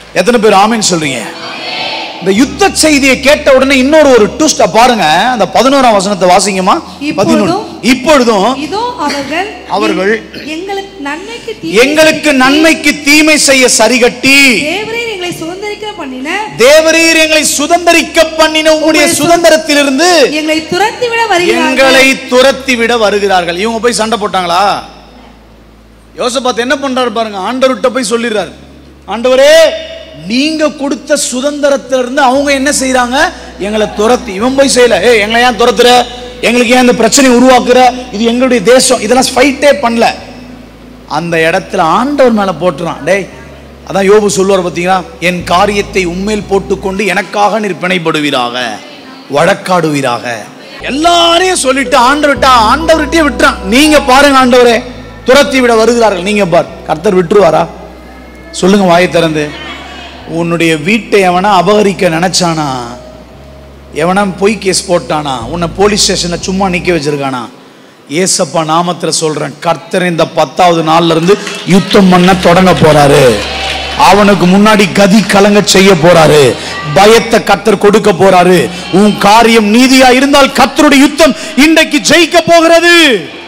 எத்தனை பேர் ஆமீன் சொல்றீங்க இந்த யுத்த செய்தியை கேட்ட உடனே இன்னொரு ஒரு ட்விஸ்ட பாருங்க அந்த பதினோராம் வசனத்தை வாசிங்கம்மா பதினொன்று இப்பொழுதும் இப்பொழுதும் இதோ அவர்கள் அவர்கள் எங்களுக்கு நன்மைக்கு தீமை எங்களுக்கு நன்மைக்கு தீமை செய்ய சரிகட்டி தேவரீர் எங்களை சுதந்திரிக்க பண்ணின தேவரீர் எங்களை சுதந்தரிக்க பண்ணின உங்களுடைய சுதந்திரத்திலிருந்து எங்களை துரத்தி விட வருகிறார்கள் எங்களை துரத்தி விட வருகிறார்கள் இவங்க போய் சண்டை போட்டாங்களா யோசபாத் என்ன பண்றாரு பாருங்க ஆண்டவர்கிட்ட போய் சொல்லிடுறாரு ஆண்டவரே நீங்க கொடுத்த சுதந்திரத்திலிருந்து அவங்க என்ன செய்றாங்க எங்களை துரத்தி இவன் போய் செய்யல ஏ எங்களை ஏன் துரத்துற எங்களுக்கு ஏன் இந்த பிரச்சனை உருவாக்குற இது எங்களுடைய தேசம் இதெல்லாம் ஃபைட்டே பண்ணல அந்த இடத்துல ஆண்டவர் மேல போட்டுறான் டேய் அதான் யோபு சொல்லுவார் பார்த்தீங்களா என் காரியத்தை உண்மையில் போட்டுக்கொண்டு எனக்காக நீர் பிணைப்படுவீராக வழக்காடுவீராக எல்லாரையும் சொல்லிட்டு ஆண்டவர்கிட்ட ஆண்டவர்கிட்டயே விட்டுறான் நீங்க பாருங்க ஆண்டவரே துரத்தி விட வருகிறார்கள் நீங்க பார் கர்த்தர் விட்டுருவாரா சொல்லுங்க வாயை திறந்து உன்னுடைய வீட்டை எவனா அபகரிக்க நினைச்சானா எவனா பொய் கேஸ் போட்டானா உன்னை போலீஸ் ஸ்டேஷன்ல சும்மா நிக்க வச்சிருக்கானா ஏசப்பா நாமத்துல சொல்றேன் கர்த்தர் இந்த பத்தாவது நாள்ல இருந்து யுத்தம் பண்ண தொடங்க போறாரு அவனுக்கு முன்னாடி கதி கலங்க செய்ய போறாரு பயத்தை கர்த்தர் கொடுக்க போறாரு உன் காரியம் நீதியா இருந்தால் கர்த்தருடைய யுத்தம் இன்றைக்கு ஜெயிக்க போகிறது